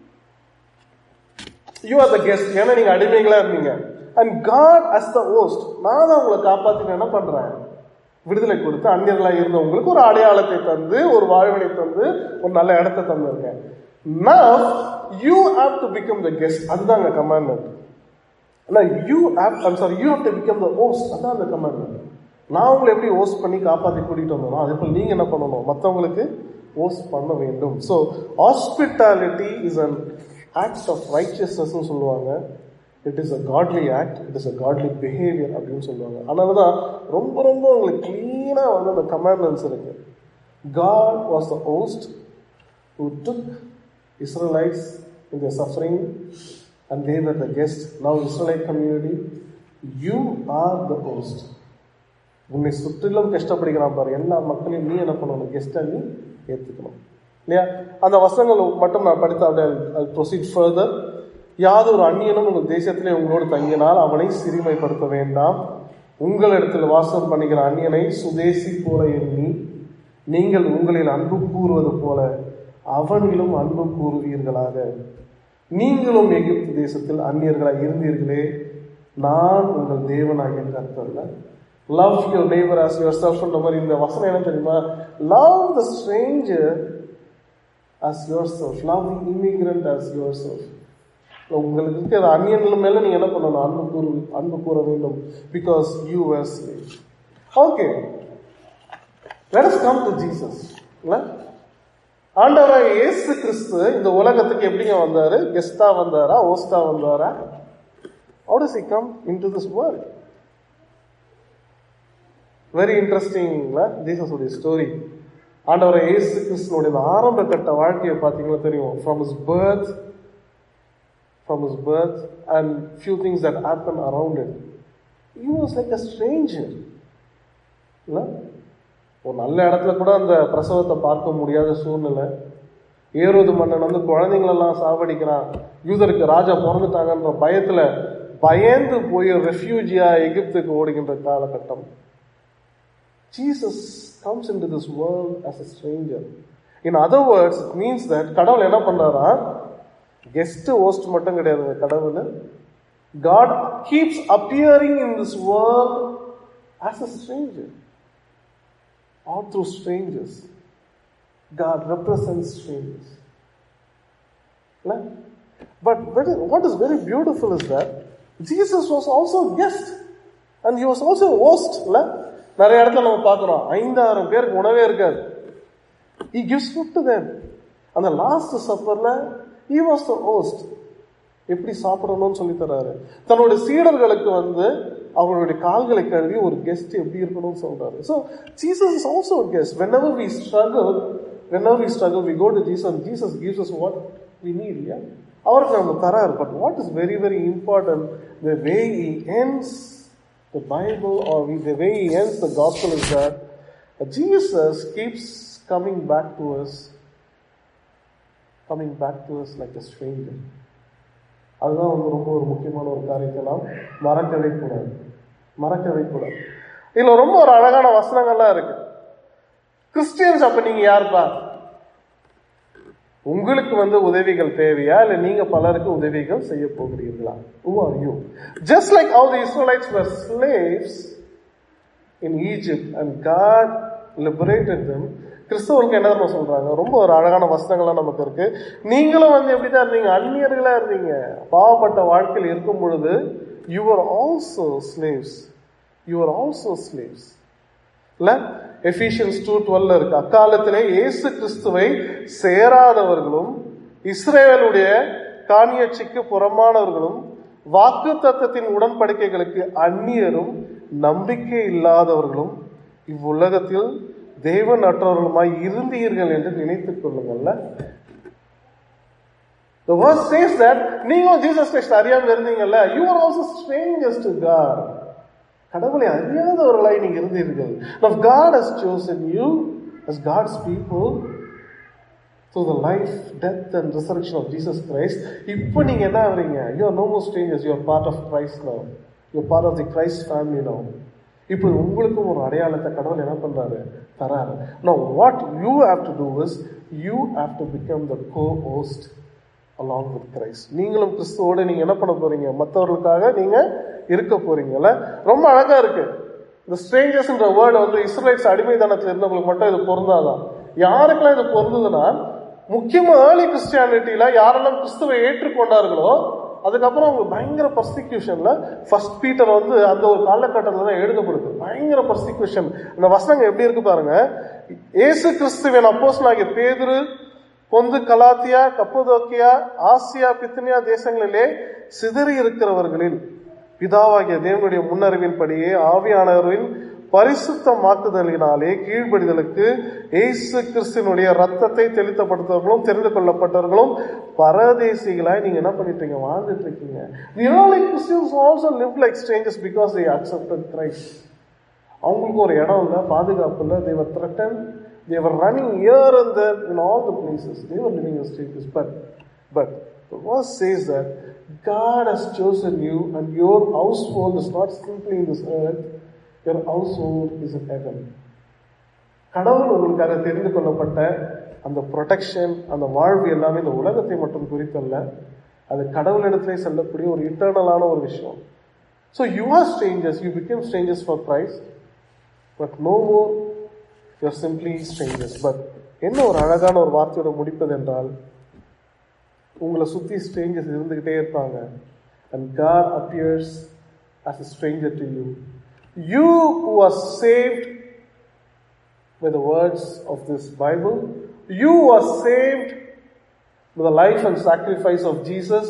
you are the guest ஏன்னா நீங்க அடிமைகளா இருந்தீங்க and God as the host நான் தான் உங்களை காப்பாத்தி என்ன பண்றேன் விடுதலை கொடுத்து அந்நியர்களா இருந்தவங்களுக்கு ஒரு அடையாளத்தை தந்து ஒரு வாழ்வினை தந்து ஒரு நல்ல இடத்தை தந்திருக்கேன் now you have to become the guest அதுதாங்க கமாண்ட்மெண்ட் ஆனால் you have I'm sorry you have to become the host அதான் அந்த கமாண்ட்மெண்ட் நான் உங்களை எப்படி ஹோஸ்ட் பண்ணி காப்பாற்றி கூட்டிகிட்டு வந்தோம் அதே போல் நீங்கள் என்ன பண்ணணும் மற்றவங்களுக்கு ஹோஸ்ட் பண்ண வேண்டும் so hospitality is an act of ரைச்சியஸ்னஸ்னு சொல்லுவாங்க it is a godly act it is a godly behaviour அப்படின்னு சொல்லுவாங்க அதனால தான் ரொம்ப ரொம்ப உங்களுக்கு க்ளீனாக வந்து அந்த கமாண்ட்மெண்ட்ஸ் இருக்கு God was the host who took Israelites in their suffering and they were the guest. Now, Israelite community, you are the host. உன்னை சுற்றிலும் கஷ்டப்படுகிறான் பாரு எல்லா மக்களையும் நீ என்ன பண்ணணும் கெஸ்டா நீ ஏத்துக்கணும் இல்லையா அந்த வசனங்கள் மட்டும் நான் படித்து அப்படியே ப்ரொசீட் ஃபர்தர் யாதொரு அந்நியனும் உங்கள் தேசத்திலே உங்களோடு தங்கினால் அவனை சிறுமைப்படுத்த வேண்டாம் உங்களிடத்தில் வாசம் பண்ணுகிற அந்நியனை சுதேசி போல எண்ணி நீங்கள் உங்களில் அன்பு கூறுவது போல அவனிலும் அன்பு கூறுவீர்களாக நீங்களும் எகிப்து தேசத்தில் அந்நியர்களாக இருந்தீர்களே நான் உங்கள் தேவனாகிய கர்த்தர்ல love your neighbour as yourself ன்ற மாதிரி இந்த வசனம் என்ன தெரியுமா love the stranger as yourself love the immigrant as yourself உங்களுக்கு இருக்கிற அந்நியன் மேல நீங்க என்ன பண்ணணும் அன்பு கூறு அன்பு கூற வேண்டும் because you were slave okay let us come to jesus இல்ல ஆண்டவராக இயேசு கிறிஸ்து இந்த உலகத்துக்கு எப்படிங்க வந்தாரு கெஸ்டா வந்தாரா ஓஸ்டா வந்தாரா how does he come into this world very இன்ட்ரெஸ்டிங்ல ஜீசஸுடைய ஸ்டோரி ஆண்டவரை இயேசு கிறிஸ்துனுடைய இந்த ஆரம்ப கட்ட வாழ்க்கையை பார்த்தீங்கன்னா தெரியும் from his birth from his birth and few things that happened around it he was like a stranger இல்ல ஒரு நல்ல இடத்துல கூட அந்த பிரசவத்தை பார்க்க முடியாத சூழ்நிலை ஏரோது மன்னன் வந்து குழந்தைங்களெல்லாம் சாவடிக்கிறான் யூதருக்கு ராஜா பிறந்துட்டாங்கன்ற பயத்துல பயந்து போய் ரெஃப்யூஜியா எகிப்துக்கு ஓடுகின்ற காலகட்டம் Jesus comes into this world as a stranger. In other words, it means that கடவுள் என்ன பண்றாரா கெஸ்ட் ஹோஸ்ட் மட்டும் கிடையாது கடவுள் God keeps appearing in this world as a stranger or through strangers. God represents strangers. இல்ல? But very- what is very beautiful is that Jesus was also a guest and he was also a host. இல்ல? நிறைய இடத்துல நம்ம பார்க்கிறோம் ஐந்தாயிரம் பேருக்கு உணவே இருக்காது he gives food to them அந்த லாஸ்ட் சப்பர்ல he was the host எப்படி சாப்பிடணும்னு சொல்லி தராரு தன்னுடைய சீடர்களுக்கு வந்து அவங்களுடைய கால்களை கழுவி ஒரு கெஸ்ட் எப்படி இருக்கணும்னு சொல்றாரு so Jesus is also guest whenever we struggle whenever we struggle we go to Jesus Jesus gives us what we need இல்லையா அவருக்கு நம்ம தராரு but what is very very important the way he ends the Bible are the way he ends the gospel is that Jesus keeps coming back to us coming back to us like a stranger அதுதான் வந்து ரொம்ப ஒரு முக்கியமான ஒரு காரியத்தை நாம் மறக்கவே கூடாது மறக்கவே கூடாது இதுல ரொம்ப ஒரு அழகான வசனங்கள்லாம் இருக்கு கிறிஸ்டியன்ஸ் அப்ப நீங்க யாருப்பா உங்களுக்கு வந்து உதவிகள் தேவையா இல்ல நீங்க பலருக்கு உதவிகள் செய்ய போகிறீர்களா who are you just like how the israelites were slaves in egypt and god liberated them கிறிஸ்தவருக்கு என்ன தெரியுமா சொல்றாங்க ரொம்ப ஒரு அழகான வசனங்கள்லாம் நமக்கு இருக்கு நீங்களும் வந்து எப்படிதான் இருந்தீங்க அந்நியர்களா இருந்தீங்க பாவப்பட்ட வாழ்க்கையில் இருக்கும் பொழுது you are also slaves you are also slaves இல்ல எஃபிஷியன்ஸ் டூ டுவெல்ல இருக்கு அக்காலத்திலே இயேசு கிறிஸ்துவை சேராதவர்களும் இஸ்ரேலுடைய காணியச்சிக்கு புறமானவர்களும் வாக்கு தத்தத்தின் உடன்படிக்கைகளுக்கு அந்நியரும் நம்பிக்கை இல்லாதவர்களும் இவ்வுலகத்தில் தேவன் அற்றவர்களுமாய் இருந்தீர்கள் என்று நினைத்துக் கொள்ளுங்கள்ல The verse says that நீங்களும் ஜீசஸ் கிறிஸ்ட் அறியாம இருந்தீங்கல்ல you are also strangers to God கடவுளை அறியாதவர்களாய் நீங்க இருந்தீர்கள் Now God has chosen you as God's people through the life, death and resurrection of Jesus Christ. இப்போ நீங்க என்ன ஆகுறீங்க you are no more strangers you are part of Christ now you are part of the Christ family now இப்போ உங்களுக்கும் ஒரு அடையாளத்தை கடவுள் என்ன பண்றாரு தராரு now what you have to do is you have to become the co-host along with Christ நீங்களும் கிறிஸ்துவோட நீங்க என்ன பண்ண போறீங்க மற்றவர்களுக்காக நீங்க இருக்க போறீங்கல்ல ரொம்ப அழகா இருக்கு இந்த ஸ்ட்ரேஞ்சர்ஸ்ன்ற வேர்டு வந்து இஸ்ரேல்ஸ் அடிமைத்தனத்தில் இருந்தவங்களுக்கு மட்டும் இது பொருந்தாதான் யாருக்கெல்லாம் இது பொருந்ததுன்னா முக்கியமா ஏர்லி கிறிஸ்டியானிட்டியில யாரெல்லாம் கிறிஸ்துவை ஏற்றுக்கொண்டார்களோ அதுக்கப்புறம் அவங்க பயங்கர பர்சிக்யூஷன்ல ஃபர்ஸ்ட் பீட்டர் வந்து அந்த ஒரு காலகட்டத்தில் தான் எழுதப்படுது பயங்கர பர்சிக்யூஷன் இந்த வசனங்க எப்படி இருக்கு பாருங்க ஏசு கிறிஸ்துவின் அப்போஸ்தலனாகிய பேதுரு பொந்து கலாத்தியா கப்பதோக்கியா ஆசியா பித்தினியா தேசங்களிலே சிதறி இருக்கிறவர்களில் பிதாவாகிய தேவனுடைய முன்னறிவின்படியே ஆவியானவரின் பரிசுத்தமாக்குதலினாலே கீழ்ப்படிதலுக்கு இயேசு கிறிஸ்துவனுடைய ரத்தத்தை தெளித்தப்படுத்தவர்களும் தெரிந்து கொள்ளப்பட்டவர்களும் பரதேசிகளாய் நீங்க என்ன பண்ணிட்டு இருக்கீங்க வாழ்ந்துட்டு இருக்கீங்க The early Christians also lived like strangers because they accepted Christ. அவங்களுக்கு ஒரு இடம் இல்லை பாதுகாப்பு இல்லை they're threaten they're running here and there in all the places they're living status but but The verse says that God has chosen you and your household is not simply in this earth, your household is in heaven. கடவுள் உங்களுக்காக தெரிந்து கொள்ளப்பட்ட அந்த ப்ரொடெக்ஷன் அந்த வாழ்வு எல்லாமே இந்த உலகத்தை மட்டும் குறித்தல்ல அது கடவுளிடத்திலே செல்லக்கூடிய ஒரு இட்டர்னலான ஒரு விஷயம் so you are strangers you became strangers for price but no more you're simply strangers but என்ன ஒரு அழகான ஒரு வார்த்தையோட முடிப்பது என்றால் உங்களை சுற்றி ஸ்ட்ரேஞ்சர்ஸ் இருந்துக்கிட்டே இருப்பாங்க and God appears as a stranger to you. You who are saved by the words of this Bible, you who are saved by the life and sacrifice of Jesus,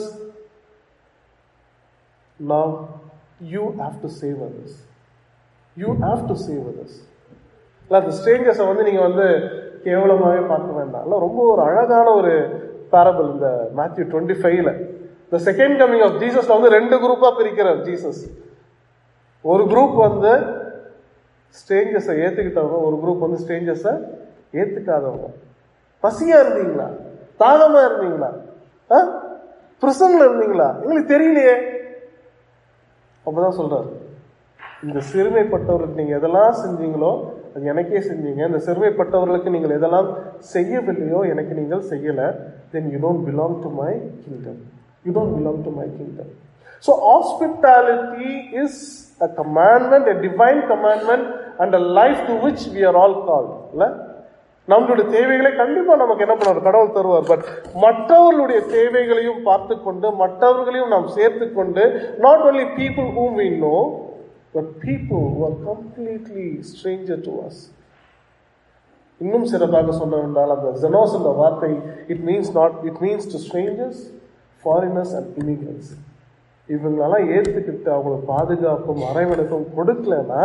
now you have to save others. You have to save others. இல்லை அந்த ஸ்ட்ரேஞ்சர்ஸை வந்து நீங்கள் வந்து கேவலமாகவே பார்க்க வேண்டாம் இல்லை ரொம்ப ஒரு அழகான ஒரு பேரபிள் இந்த மேத்யூ டுவெண்ட்டி ஃபைவ்ல இந்த செகண்ட் கமிங் ஆஃப் ஜீசஸ்ல வந்து ரெண்டு குரூப்பாக பிரிக்கிறார் ஜீசஸ் ஒரு குரூப் வந்து ஸ்ட்ரேஞ்சர்ஸை ஏற்றுக்கிட்டவங்க ஒரு குரூப் வந்து ஸ்ட்ரேஞ்சர்ஸை ஏற்றுக்காதவங்க பசியா இருந்தீங்களா தாகமா இருந்தீங்களா ஆ பிரிசன்ல இருந்தீங்களா எங்களுக்கு தெரியலையே அப்பதான் சொல்றாரு இந்த சிறுமைப்பட்டவர்களுக்கு நீங்க எதெல்லாம் செஞ்சீங்களோ அது எனக்கே செஞ்சீங்க இந்த சிறுமைப்பட்டவர்களுக்கு நீங்கள் எதெல்லாம் செய்யவில்லையோ எனக்கு நீங்கள் செய்யல then you don't belong to my kingdom you don't belong to my kingdom so hospitality is a commandment a divine commandment and a life to which we are all call இல்ல நம்மளுடைய தேவைகளை கண்டிப்பா நமக்கு என்ன பண்ணுவார் கடவுள் தருவார் பட் மற்றவர்களுடைய தேவைகளையும் பார்த்து கொண்டு மற்றவர்களையும் நாம் சேர்த்து கொண்டு not only people whom we know but people who are completely stranger to us இன்னும் சிறப்பாக சொன்னால் அந்த ஜெனோஸ் என்ற வார்த்தை it means not it means to strangers foreigners and immigrants இவங்களெல்லாம் ஏற்றுக்கிட்டு அவங்களுக்கு பாதுகாப்பும் அரவணைப்பும் கொடுக்கலன்னா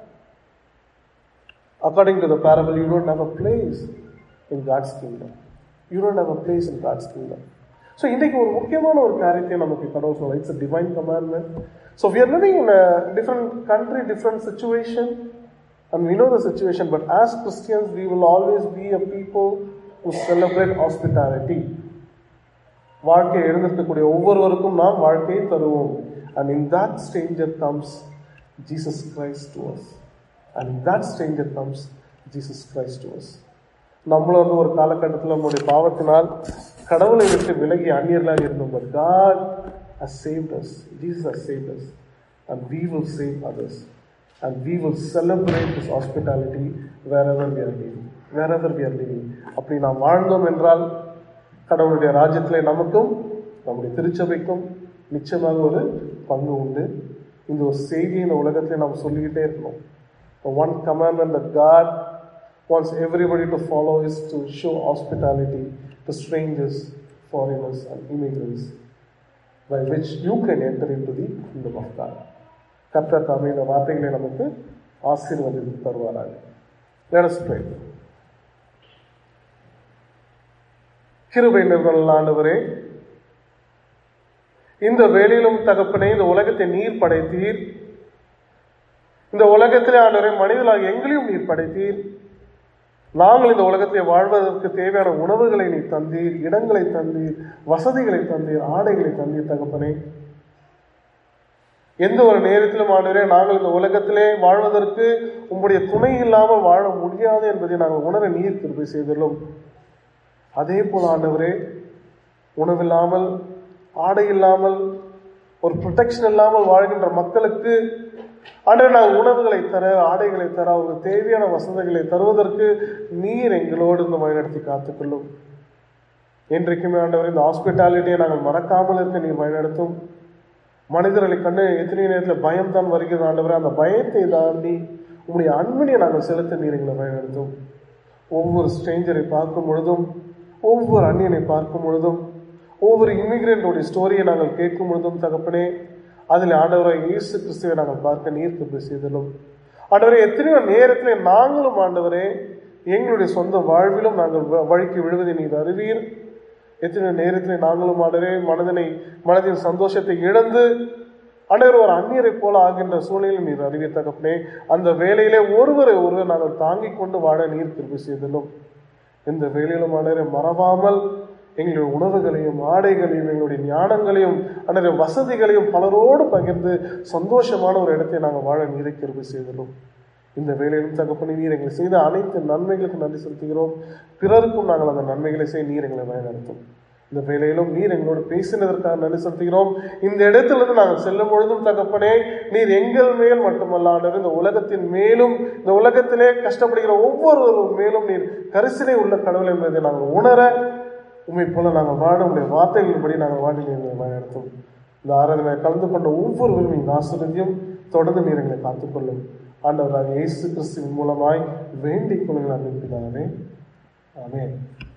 according to the parable, you don't have a place in God's kingdom. You don't have a place in God's kingdom. So இன்றைக்கு ஒரு முக்கியமான ஒரு காரியத்தை நமக்கு கடவுள் சொல்ல it's divine commandment so we are living in different country different situation and we know the situation but as Christians we will always be a people to celebrate hospitality வாழ்க்கையை எழுந்திருக்கக்கூடிய ஒவ்வொருவருக்கும் நாம் வாழ்க்கையை தருவோம் and in that stranger comes Jesus Christ to us and in that stranger comes Jesus Christ to us நம்மளும் வந்து ஒரு காலகட்டத்தில் நம்முடைய பாவத்தினால் கடவுளை விட்டு விலகி அந்நியர்களாக இருந்தோம் but God has saved us Jesus has saved us and we will save others and we will celebrate this hospitality wherever we are living wherever we are living அப்படி நாம் வாழ்ந்தோம் என்றால் கடவுளுடைய ராஜ்யத்திலே நமக்கும் நம்முடைய திருச்சபைக்கும் நிச்சயமாக ஒரு பங்கு உண்டு இந்த ஒரு செய்தியை இந்த உலகத்திலே நாம் சொல்லிக்கிட்டே இருக்கணும் one commandment that God wants everybody to follow is to show hospitality to strangers, foreigners, and immigrants, by which you can enter into the kingdom of God. கர்த்தர் தாமே இந்த வார்த்தைகளை நமக்கு ஆசீர்வதித்து தருவாராக Let us pray. கிருபை நிறுவன ஆண்டவரே இந்த வேலையிலும் தகப்பனே இந்த உலகத்தை நீர் படைத்தீர் இந்த உலகத்திலே ஆண்டவரே மனிதர்களாக எங்களையும் நீர் படைத்தீர் நாங்கள் இந்த உலகத்தை வாழ்வதற்கு தேவையான உணவுகளை நீ தந்தீர் இடங்களை தந்தீர் வசதிகளை தந்தீர் ஆடைகளை தந்தீர் தகப்பனே எந்த ஒரு நேரத்திலும் ஆண்டவரே நாங்கள் இந்த உலகத்திலே வாழ்வதற்கு உம்முடைய துணை இல்லாமல் வாழ முடியாது என்பதை நாங்கள் உணர நீர் திருப்பி செய்துள்ளோம் அதே போல ஆண்டவரே உணவில்லாமல் ஆடை இல்லாமல் ஒரு ப்ரொடெக்ஷன் இல்லாமல் வாழ்கின்ற மக்களுக்கு ஆண்டவர் நாங்கள் உணவுகளை தர ஆடைகளை தர அவர்களுக்கு தேவையான வசதிகளை தருவதற்கு நீர் எங்களோடு இந்த வழிநடத்தி காத்துக்கொள்ளும் என்றைக்குமே ஆண்டவர் இந்த ஹாஸ்பிட்டாலிட்டியை நாங்கள் மறக்காமல் இருக்க நீர் வழிநடத்தும் மனிதர்களை கண்டு எத்தனை நேரத்தில் பயம் தான் வருகிறது ஆண்டவர் அந்த பயத்தை தாண்டி உங்களுடைய அன்பினை நாங்கள் செலுத்த நீர் எங்களை வழிநடத்தும் ஒவ்வொரு ஸ்ட்ரேஞ்சரை பார்க்கும் பொழுதும் ஒவ்வொரு அந்நியனை பார்க்கும் பொழுதும் ஒவ்வொரு இமிகிரண்டோடைய ஸ்டோரியை நாங்கள் கேட்கும் பொழுதும் தகப்பனே அதில் ஆண்டவரை இயேசு கிறிஸ்துவை நாங்கள் பார்க்க நீர் கிருபை செய்தலும் ஆண்டவரே எத்தனையோ நேரத்தில் நாங்களும் ஆண்டவரே எங்களுடைய சொந்த வாழ்விலும் நாங்கள் வ- வழுக்கி விழுவதை நீர் அறிவீர் எத்தனையோ நேரத்தில் நாங்களும் ஆண்டவரே மனதனை மனதின் சந்தோஷத்தை இழந்து ஆண்டவர் ஒரு அந்நியரை போல ஆகின்ற சூழ்நிலையில் நீர் அறிவீர் தகப்பனே அந்த வேலையிலே ஒருவரை ஒருவர் நாங்கள் தாங்கிக் கொண்டு வாழ நீர் கிருபை செய்தலும் இந்த வேலையிலும் ஆண்டவரை மறவாமல் எங்களுடைய உணவுகளையும் ஆடைகளையும் எங்களுடைய ஞானங்களையும் அன்றைய வசதிகளையும் பலரோடு பகிர்ந்து சந்தோஷமான ஒரு இடத்தை நாங்கள் வாழ நீரை கிருபை செய்திடும் இந்த வேலையிலும் தகப்பனே நீர் எங்களை செய்த அனைத்து நன்மைகளுக்கு நன்றி செலுத்துகிறோம் பிறருக்கும் நாங்கள் அந்த நன்மைகளை செய்ய நீர் எங்களை வழிநடத்தும் இந்த வேலையிலும் நீர் எங்களோடு பேசினதற்காக நன்றி செலுத்துகிறோம் இந்த இடத்திலிருந்து நாங்கள் செல்லும் பொழுதும் தகப்பனே நீர் எங்கள் மேல் மட்டுமல்லாண்டவர் இந்த உலகத்தின் மேலும் இந்த உலகத்திலே கஷ்டப்படுகிற ஒவ்வொருவரும் மேலும் நீர் கரிசனை உள்ள கடவுள் என்பதை நாங்கள் உணர உண்மை போல நாங்கள் வாழ உடைய வார்த்தைகளின்படி நாங்கள் வாழி நீர் எங்களை வழிநடத்தும் இந்த ஆராதனை கலந்து கொண்ட ஒவ்வொருவரும் இந்த ஆசிரியத்தையும் தொடர்ந்து நீர் எங்களை காத்துக்கொள்ளும் ஆண்டவராக இயேசு கிறிஸ்துவின் மூலமாய் வேண்டிக் கொள்ளுங்கள் அனுப்பினாவே ஆமென்